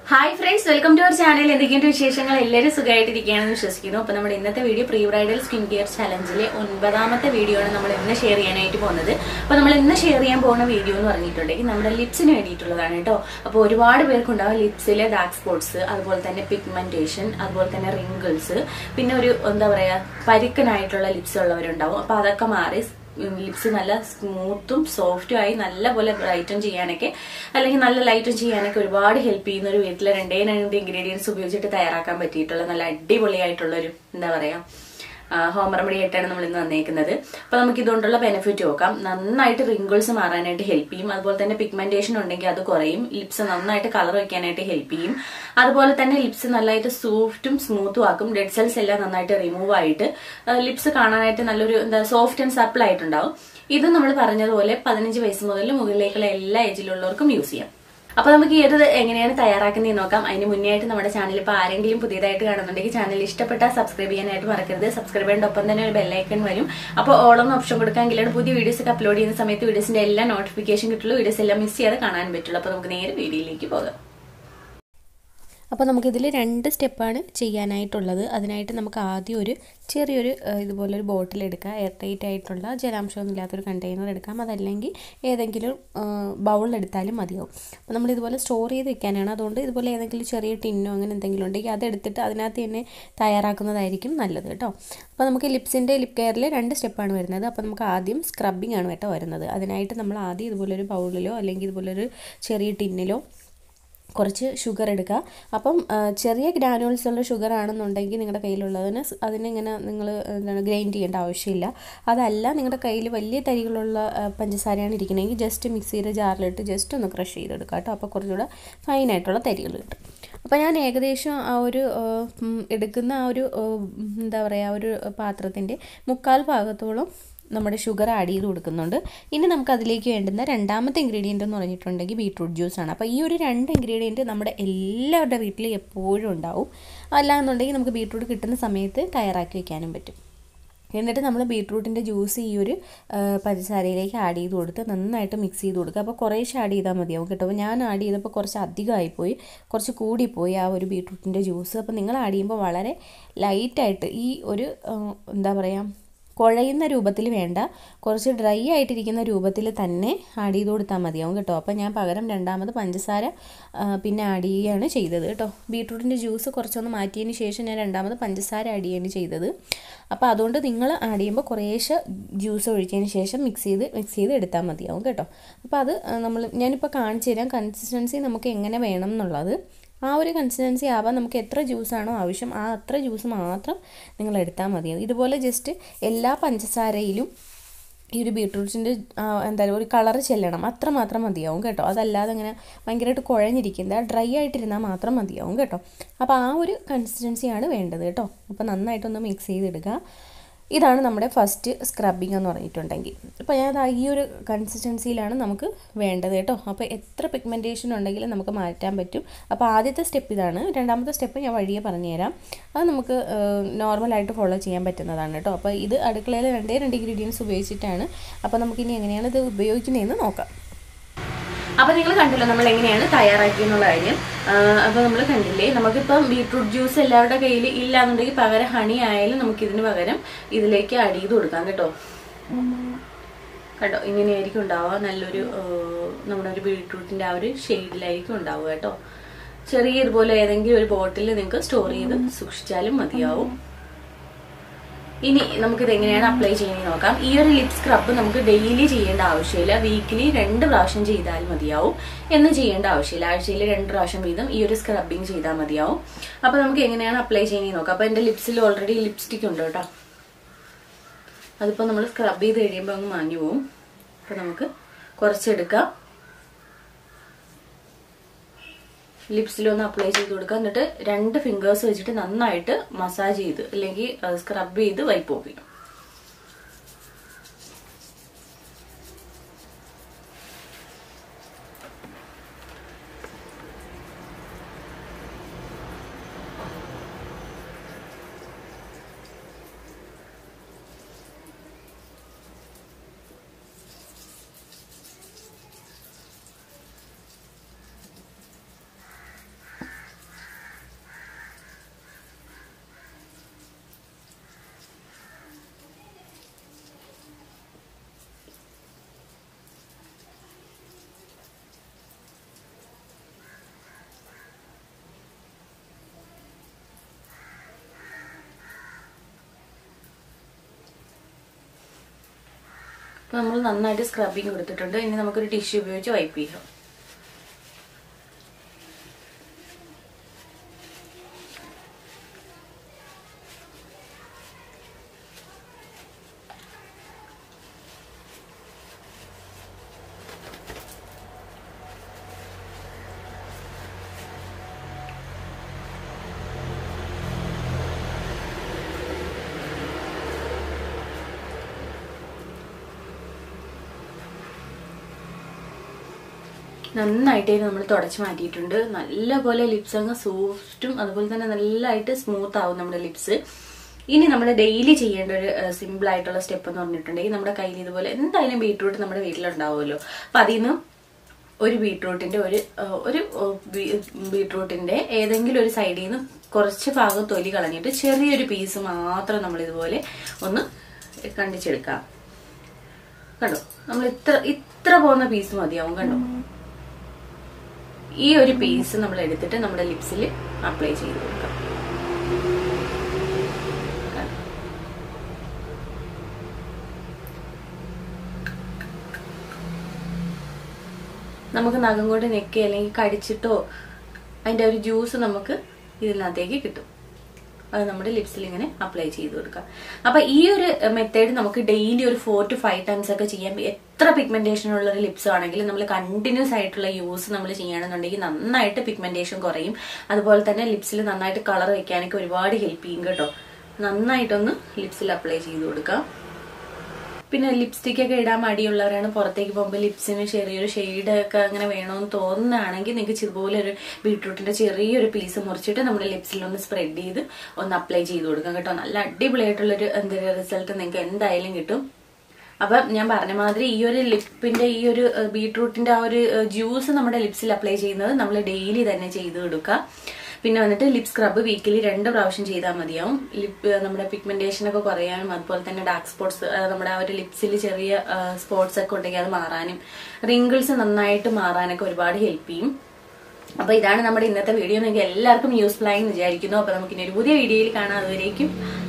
Hi friends welcome to our channel എന്തൊക്കെയുണ്ട് വിശേഷങ്ങൾ എല്ലാവരും സുഖമായിട്ടിരിക്കുകയാണെന്ന് വിശ്വസിക്കുന്നു അപ്പൊ നമ്മുടെ ഇന്നത്തെ video pre bridal skin care ചലഞ്ചിലെ ഒൻപതാമത്തെ വീഡിയോ ആണ് നമ്മൾ ഇന്ന് ഷെയർ ചെയ്യാനായിട്ട് പോകുന്നത് അപ്പൊ നമ്മൾ ഇന്ന് ഷെയർ ചെയ്യാൻ പോകുന്ന വീഡിയോ എന്ന് പറഞ്ഞിട്ടുണ്ടെങ്കിൽ നമ്മുടെ ലിപ്സിന് വേണ്ടിയിട്ടുള്ളതാണ് കേട്ടോ അപ്പോൾ ഒരുപാട് പേർക്കുണ്ടാവും ലിപ്സിലെ ഡാർക്ക് സ്പോട്സ് അതുപോലെ തന്നെ പിഗ്മെന്റേഷൻ അതുപോലെ തന്നെ റിങ്കിൾസ് പിന്നെ ഒരു എന്താ പറയാ പരുക്കനായിട്ടുള്ള ലിപ്സ് ഉള്ളവരുണ്ടാവും അപ്പൊ അതൊക്കെ മാറി ലിപ്സ് നല്ല സ്മൂത്തും സോഫ്റ്റും ആയി നല്ല പോലെ ബ്രൈറ്റൻ ചെയ്യാനൊക്കെ അല്ലെങ്കിൽ നല്ല ലൈറ്റൻ ചെയ്യാനൊക്കെ ഒരുപാട് ഹെൽപ്പ് ചെയ്യുന്ന ഒരു വീട്ടിലെ രണ്ടേ രണ്ട് ഇൻഗ്രീഡിയൻസ് ഉപയോഗിച്ചിട്ട് തയ്യാറാക്കാൻ പറ്റിയിട്ടുള്ള നല്ല അടിപൊളിയായിട്ടുള്ള ഒരു എന്താ പറയാ ഹോം റെമഡി ആയിട്ടാണ് നമ്മൾ ഇന്ന് വന്നേക്കുന്നത് അപ്പൊ നമുക്ക് ഇതുകൊണ്ടുള്ള ബെനിഫിറ്റ് നോക്കാം നന്നായിട്ട് റിങ്കിൾസ് മാറാനായിട്ട് ഹെൽപ്പ് ചെയ്യും അതുപോലെ തന്നെ പിഗ്മെന്റേഷൻ ഉണ്ടെങ്കിൽ അത് കുറയും ലിപ്സ് നന്നായിട്ട് കളർ വെക്കാനായിട്ട് ഹെൽപ്പ് ചെയ്യും അതുപോലെ തന്നെ ലിപ്സ് നല്ലതായിട്ട് സോഫ്റ്റും സ്മൂത്തും ആക്കും ഡെഡ് സെൽസ് എല്ലാം നന്നായിട്ട് റിമൂവ് ആയിട്ട് ലിപ്സ് കാണാനായിട്ട് നല്ലൊരു എന്താ സോഫ്റ്റ് ആൻഡ് സപ്പിൾ ആയിട്ടുണ്ടാവും ഇത് നമ്മൾ പറഞ്ഞതുപോലെ പതിനഞ്ച് വയസ്സ് മുതൽ മുകളിലേക്കുള്ള എല്ലാ ഏജിലുള്ളവർക്കും യൂസ് ചെയ്യാം അപ്പൊ നമുക്ക് ഈ ഒരു എങ്ങനെയാണ് തയ്യാറാക്കുന്നത് നോക്കാം അതിന് മുന്നേ ആയിട്ട് നമ്മുടെ ചാനൽ ഇപ്പൊ ആരെങ്കിലും പുതിയതായിട്ട് കാണുന്നുണ്ടെങ്കിൽ ചാനൽ ഇഷ്ടപ്പെട്ടാൽ സബ്സ്ക്രൈബ് ചെയ്യാനായിട്ട് മറക്കരുത് സബ്സ്ക്രൈബ് ചെയ്യേണ്ട ഒപ്പം തന്നെ ഒരു ബെല്ലൈക്കൺ വരും അപ്പോൾ ഓളം ഓപ്ഷൻ കൊടുക്കാമെങ്കിലാണ് പുതിയ വീഡിയോസ് ഒക്കെ അപ്ലോഡ് ചെയ്യുന്ന സമയത്ത് വീഡിയോസിന്റെ എല്ലാ നോട്ടിഫിക്കേഷൻ കിട്ടുള്ളൂ വീഡിയോസ് എല്ലാം മിസ് ചെയ്യാതെ കാണാൻ പറ്റുള്ളൂ അപ്പൊ നമുക്ക് നേരെ വീഡിയോയിലേക്ക് പോകാം അപ്പോൾ നമുക്കിതിൽ രണ്ട് സ്റ്റെപ്പാണ് ചെയ്യാനായിട്ടുള്ളത് അതിനായിട്ട് നമുക്ക് ആദ്യം ഒരു ചെറിയൊരു ഇതുപോലൊരു ബോട്ടിൽ എടുക്കുക എയർ ടൈറ്റ് ആയിട്ടുള്ള ജലാംശമൊന്നും ഇല്ലാത്തൊരു കണ്ടെയ്നർ എടുക്കാം അതല്ലെങ്കിൽ ഏതെങ്കിലും ബൗൾ എടുത്താലും മതിയാവും അപ്പോൾ നമ്മൾ ഇതുപോലെ സ്റ്റോർ ചെയ്ത് വെക്കാനാണ് അതുകൊണ്ട് ഇതുപോലെ ഏതെങ്കിലും ചെറിയ ടിന്നോ അങ്ങനെ എന്തെങ്കിലും ഉണ്ടെങ്കിൽ അതെടുത്തിട്ട് അതിനകത്ത് തന്നെ തയ്യാറാക്കുന്നതായിരിക്കും നല്ലത് കേട്ടോ അപ്പോൾ നമുക്ക് ലിപ്സിൻ്റെ ലിപ് കെയറിൽ രണ്ട് സ്റ്റെപ്പാണ് വരുന്നത് അപ്പോൾ നമുക്ക് ആദ്യം സ്ക്രബിംഗ് ആണ് കേട്ടോ വരുന്നത് അതിനായിട്ട് നമ്മൾ ആദ്യം ഇതുപോലൊരു ബൗളിലോ അല്ലെങ്കിൽ ഇതുപോലൊരു ചെറിയ ടിന്നിലോ കുറച്ച് ഷുഗർ എടുക്കുക അപ്പം ചെറിയ ഗ്രാനുവൽസ് ഉള്ള ഷുഗർ ആണെന്നുണ്ടെങ്കിൽ നിങ്ങളുടെ കയ്യിലുള്ളതിന് അതിനിങ്ങനെ നിങ്ങൾ എന്താണ് ഗ്രൈൻഡ് ചെയ്യേണ്ട ആവശ്യമില്ല അതല്ല നിങ്ങളുടെ കയ്യിൽ വലിയ തരികളുള്ള പഞ്ചസാരയാണ് ഇരിക്കണമെങ്കിൽ ജസ്റ്റ് മിക്സിയുടെ ജാറിലിട്ട് ജസ്റ്റ് ഒന്ന് ക്രഷ് ചെയ്തെടുക്കുക കേട്ടോ അപ്പോൾ കുറച്ചുകൂടെ ഫൈനായിട്ടുള്ള തരികൾ കിട്ടും അപ്പോൾ ഞാൻ ഏകദേശം ആ ഒരു എടുക്കുന്ന ആ ഒരു എന്താ പറയുക ഒരു പാത്രത്തിൻ്റെ മുക്കാൽ ഭാഗത്തോളം നമ്മുടെ ഷുഗർ ആഡ് ചെയ്ത് കൊടുക്കുന്നുണ്ട് ഇനി നമുക്ക് അതിലേക്ക് വേണ്ടുന്ന രണ്ടാമത്തെ ഇൻഗ്രീഡിയൻ്റ് എന്ന് പറഞ്ഞിട്ടുണ്ടെങ്കിൽ ബീട്രൂട്ട് ജ്യൂസാണ് അപ്പോൾ ഈ ഒരു രണ്ട് ഇൻഗ്രീഡിയൻറ്റ് നമ്മുടെ എല്ലാവരുടെ വീട്ടിൽ എപ്പോഴും ഉണ്ടാവും അല്ലാന്നുണ്ടെങ്കിൽ നമുക്ക് ബീട്രൂട്ട് കിട്ടുന്ന സമയത്ത് തയ്യാറാക്കി വെക്കാനും പറ്റും എന്നിട്ട് നമ്മൾ ബീട്രൂട്ടിൻ്റെ ജ്യൂസ് ഈ ഒരു പഞ്ചസാരയിലേക്ക് ആഡ് ചെയ്ത് കൊടുത്ത് നന്നായിട്ട് മിക്സ് ചെയ്ത് കൊടുക്കുക അപ്പോൾ കുറേശ്ശെ ആഡ് ചെയ്താൽ മതിയാവും കേട്ടോ അപ്പോൾ ഞാൻ ആഡ് ചെയ്തപ്പോൾ കുറച്ച് അധികമായിപ്പോയി കുറച്ച് കൂടിപ്പോയി ആ ഒരു ബീട്രൂട്ടിൻ്റെ ജ്യൂസ് അപ്പോൾ നിങ്ങൾ ആഡ് ചെയ്യുമ്പോൾ വളരെ ലൈറ്റായിട്ട് ഈ ഒരു എന്താ പറയുക കുഴയുന്ന രൂപത്തിൽ വേണ്ട കുറച്ച് ഡ്രൈ ആയിട്ടിരിക്കുന്ന രൂപത്തിൽ തന്നെ ആഡ് ചെയ്ത് കൊടുത്താൽ മതിയാവും കേട്ടോ അപ്പോൾ ഞാൻ പകരം രണ്ടാമത് പഞ്ചസാര പിന്നെ ആഡ് ചെയ്യുകയാണ് ചെയ്തത് കേട്ടോ ബീട്രൂട്ടിൻ്റെ ജ്യൂസ് കുറച്ചൊന്ന് മാറ്റിയതിന് ശേഷം ഞാൻ രണ്ടാമത് പഞ്ചസാര ആഡ് ചെയ്യുകയാണ് ചെയ്തത് അപ്പോൾ അതുകൊണ്ട് നിങ്ങൾ ആഡ് ചെയ്യുമ്പോൾ കുറേശ്ശെ ജ്യൂസ് ഒഴിച്ചതിന് ശേഷം മിക്സ് ചെയ്ത് മിക്സ് ചെയ്ത് എടുത്താൽ മതിയാവും കേട്ടോ അപ്പോൾ അത് നമ്മൾ ഞാനിപ്പോൾ കാണിച്ചു തരാം കൺസിസ്റ്റൻസി നമുക്ക് എങ്ങനെ വേണം എന്നുള്ളത് ആ ഒരു കൺസിസ്റ്റൻസി ആവാൻ നമുക്ക് എത്ര ജ്യൂസാണോ ആവശ്യം ആ അത്ര ജ്യൂസ് മാത്രം നിങ്ങൾ എടുത്താൽ മതിയാവും ഇതുപോലെ ജസ്റ്റ് എല്ലാ പഞ്ചസാരയിലും ഈ ഒരു ബീട്രൂട്ട്സിൻ്റെ എന്താ പറയുക ഒരു കളർ ചെല്ലണം അത്ര മാത്രം മതിയാവും കേട്ടോ അതല്ലാതെ ഇങ്ങനെ ഭയങ്കരമായിട്ട് കുഴഞ്ഞിരിക്കുന്നത് ഡ്രൈ ആയിട്ടിരുന്നാൽ മാത്രം മതിയാവും കേട്ടോ അപ്പോൾ ആ ഒരു കൺസിസ്റ്റൻസിയാണ് വേണ്ടത് കേട്ടോ അപ്പോൾ നന്നായിട്ടൊന്ന് മിക്സ് ചെയ്തെടുക്കുക ഇതാണ് നമ്മുടെ ഫസ്റ്റ് സ്ക്രബിങ് എന്ന് പറഞ്ഞിട്ടുണ്ടെങ്കിൽ അപ്പോൾ ഞാൻ ഈ ഒരു കൺസിസ്റ്റൻസിയിലാണ് നമുക്ക് വേണ്ടത് കേട്ടോ അപ്പോൾ എത്ര പിഗ്മെൻറ്റേഷൻ ഉണ്ടെങ്കിലും നമുക്ക് മാറ്റാൻ പറ്റും അപ്പോൾ ആദ്യത്തെ സ്റ്റെപ്പ് ഇതാണ് രണ്ടാമത്തെ സ്റ്റെപ്പ് ഞാൻ വഴിയെ പറഞ്ഞുതരാം അത് നമുക്ക് നോർമലായിട്ട് ഫോളോ ചെയ്യാൻ പറ്റുന്നതാണ് കേട്ടോ അപ്പോൾ ഇത് അടുക്കളയിൽ രണ്ടേ രണ്ട് ഇൻഗ്രീഡിയൻസ് ഉപയോഗിച്ചിട്ടാണ് അപ്പോൾ നമുക്കിനി എങ്ങനെയാണ് ഇത് ഉപയോഗിക്കുന്നതെന്ന് നോക്കാം അപ്പൊ നിങ്ങൾ കണ്ടല്ലോ നമ്മൾ എങ്ങനെയാണ് തയ്യാറാക്കിയെന്നുള്ള കാര്യം അപ്പൊ നമ്മൾ കണ്ടില്ലേ നമുക്കിപ്പം ബീട്രൂട്ട് ജ്യൂസ് എല്ലാവരുടെ കയ്യിൽ ഇല്ലാന്നുണ്ടെങ്കിൽ പകരം ഹണി ആയാലും നമുക്ക് ഇതിന് പകരം ഇതിലേക്ക് ആഡ് ചെയ്ത് കൊടുക്കാം കേട്ടോ കേട്ടോ ഇങ്ങനെയായിരിക്കും ഉണ്ടാവുക നല്ലൊരു നമ്മുടെ ഒരു ബീട്രൂട്ടിന്റെ ആ ഒരു ഷെയ്ഡിലായിരിക്കും ഉണ്ടാവുക കേട്ടോ ചെറിയ ഇതുപോലെ ഏതെങ്കിലും ഒരു ബോട്ടിൽ നിങ്ങൾക്ക് സ്റ്റോർ ചെയ്ത് സൂക്ഷിച്ചാലും മതിയാവും ഇനി നമുക്കിത് എങ്ങനെയാണ് അപ്ലൈ ചെയ്യുന്നത് നോക്കാം ഈ ഒരു ലിപ് സ്ക്രബ് നമുക്ക് ഡെയിലി ചെയ്യേണ്ട ആവശ്യമില്ല വീക്കിലി രണ്ട് പ്രാവശ്യം ചെയ്താൽ മതിയാവും എന്ന് ചെയ്യേണ്ട ആവശ്യമില്ല ആഴ്ചയിൽ രണ്ട് പ്രാവശ്യം വീതം ഈ ഒരു സ്ക്രബിങ് ചെയ്താൽ മതിയാവും അപ്പൊ നമുക്ക് എങ്ങനെയാണ് അപ്ലൈ ചെയ്യുന്നത് നോക്കാം അപ്പൊ എന്റെ ലിപ്സിൽ ഓൾറെഡി ലിപ്സ്റ്റിക് ഉണ്ട് കേട്ടോ അതിപ്പോ നമ്മൾ സ്ക്രബ് ചെയ്ത് കഴിയുമ്പോൾ അങ്ങ് മാഞ്ഞു പോവും അപ്പൊ നമുക്ക് കുറച്ചെടുക്കാം ലിപ്സിലൊന്ന് അപ്ലൈ ചെയ്ത് കൊടുക്കുക എന്നിട്ട് രണ്ട് ഫിംഗേഴ്സ് വെച്ചിട്ട് നന്നായിട്ട് മസാജ് ചെയ്ത് അല്ലെങ്കിൽ സ്ക്രബ് ചെയ്ത് വൈപ്പ് ഓഫ് ചെയ്യും അപ്പോൾ നമ്മൾ നന്നായിട്ട് സ്ക്രബിങ് കൊടുത്തിട്ടുണ്ട് ഇനി നമുക്കൊരു ടിഷ്യൂ ഉപയോഗിച്ച് വൈപ്പ് ചെയ്യാം നന്നായിട്ട് നമ്മൾ തുടച്ച് മാറ്റിയിട്ടുണ്ട് നല്ലപോലെ ലിപ്സ് അങ്ങ് സോഫ്റ്റും അതുപോലെ തന്നെ നല്ലതായിട്ട് സ്മൂത്ത് ആവും നമ്മുടെ ലിപ്സ് ഇനി നമ്മൾ ഡെയിലി ചെയ്യേണ്ട ഒരു സിമ്പിൾ ആയിട്ടുള്ള സ്റ്റെപ്പ് എന്ന് പറഞ്ഞിട്ടുണ്ടെങ്കിൽ നമ്മുടെ കയ്യിൽ ഇതുപോലെ എന്തായാലും ബീട്രൂട്ട് നമ്മുടെ വീട്ടിലുണ്ടാവുമല്ലോ അപ്പൊ അതിൽ നിന്ന് ഒരു ബീട്രൂട്ടിന്റെ ഒരു ആ, ഒരു ബീട്രൂട്ടിന്റെ ഏതെങ്കിലും ഒരു സൈഡിൽ നിന്ന് കുറച്ച് ഭാഗം തൊലി കളഞ്ഞിട്ട് ചെറിയൊരു പീസ് മാത്രം നമ്മൾ ഇതുപോലെ ഒന്ന് കണ്ടിച്ചെടുക്കാം കണ്ടോ നമ്മൾ ഇത്ര ഇത്ര പോകുന്ന പീസ് മതിയാവും കണ്ടോ ഈ ഒരു പീസ് നമ്മൾ എടുത്തിട്ട് നമ്മുടെ ലിപ്സിൽ അപ്ലൈ ചെയ്ത് കൊടുക്കാം കണ്ടോ? നമുക്ക് നഖം കൊണ്ട് നെക്കി അല്ലെങ്കിൽ കടിച്ചിട്ടോ അതിന്റെ ഒരു ജ്യൂസ് നമുക്ക് ഇതിനകത്തേക്ക് കിട്ടും അത് നമ്മുടെ ലിപ്സിൽ ഇങ്ങനെ അപ്ലൈ ചെയ്ത് കൊടുക്കാം അപ്പൊ ഈ ഒരു മെത്തേഡ് നമുക്ക് ഡെയിലി ഒരു ഫോർ ടു ഫൈവ് ടൈംസ് ഒക്കെ ചെയ്യാം എത്ര പിഗ്മെന്റേഷൻ ഉള്ള ഒരു ലിപ്സ് ആണെങ്കിലും നമ്മൾ കണ്ടിന്യൂസ് ആയിട്ടുള്ള യൂസ് നമ്മൾ ചെയ്യുകയാണെന്നുണ്ടെങ്കിൽ നന്നായിട്ട് പിഗ്മെന്റേഷൻ കുറയും അതുപോലെ തന്നെ ലിപ്സിൽ നന്നായിട്ട് കളർ വെക്കാനൊക്കെ ഒരുപാട് ഹെൽപ്പ് ചെയ്യും കേട്ടോ നന്നായിട്ടൊന്ന് ലിപ്സിൽ അപ്ലൈ ചെയ്ത് കൊടുക്കാം പിന്നെ ലിപ്സ്റ്റിക് ഒക്കെ ഇടാൻ മടിയുള്ളവരാണ് പുറത്തേക്ക് പോകുമ്പോൾ ലിപ്സിന് ചെറിയൊരു ഷെയ്ഡ് ഒക്കെ അങ്ങനെ വേണമെന്ന് തോന്നുകയാണെങ്കിൽ നിങ്ങൾക്ക് ഇതുപോലെ ഒരു ബീട്രൂട്ടിന്റെ ചെറിയൊരു പീസ് മുറിച്ചിട്ട് നമ്മുടെ ലിപ്സിൽ ഒന്ന് സ്പ്രെഡ് ചെയ്ത് ഒന്ന് അപ്ലൈ ചെയ്ത് കൊടുക്കാം കേട്ടോ നല്ല അടിപൊളിയായിട്ടുള്ളൊരു എന്താ റിസൾട്ട് നിങ്ങൾക്ക് എന്തായാലും കിട്ടും അപ്പം ഞാൻ പറഞ്ഞ മാതിരി ഈ ഒരു ലിപ്പിന്റെ ഈ ഒരു ഏഹ്, ബീട്രൂട്ടിന്റെ ആ ഒരു ഏഹ്, ജ്യൂസ് നമ്മുടെ ലിപ്സിൽ അപ്ലൈ ചെയ്യുന്നത് നമ്മൾ ഡെയിലി തന്നെ ചെയ്ത് കൊടുക്കുക പിന്നെ വന്നിട്ട് ലിപ് സ്ക്രബ് വീക്കിലി രണ്ട് പ്രാവശ്യം ചെയ്താൽ മതിയാവും ലിപ്പ് നമ്മുടെ പിഗ്മെന്റേഷൻ ഒക്കെ കുറയാനും അതുപോലെ തന്നെ ഡാർക്ക് സ്പോട്ട്സ് നമ്മുടെ ആ ഒരു ലിപ്സിൽ ചെറിയ സ്പോട്ട്സ് ഒക്കെ ഉണ്ടെങ്കിൽ അത് മാറാനും റിങ്കിൾസ് നന്നായിട്ട് മാറാനൊക്കെ ഒരുപാട് ഹെൽപ്പ് ചെയ്യും അപ്പൊ ഇതാണ് നമ്മുടെ ഇന്നത്തെ വീഡിയോ നിങ്ങൾക്ക് എല്ലാവർക്കും യൂസ്ഫുൾ ആയി എന്ന് വിചാരിക്കുന്നു അപ്പൊ നമുക്ക് ഇനി ഒരു പുതിയ വീഡിയോയിൽ കാണാം അതുവരേക്കും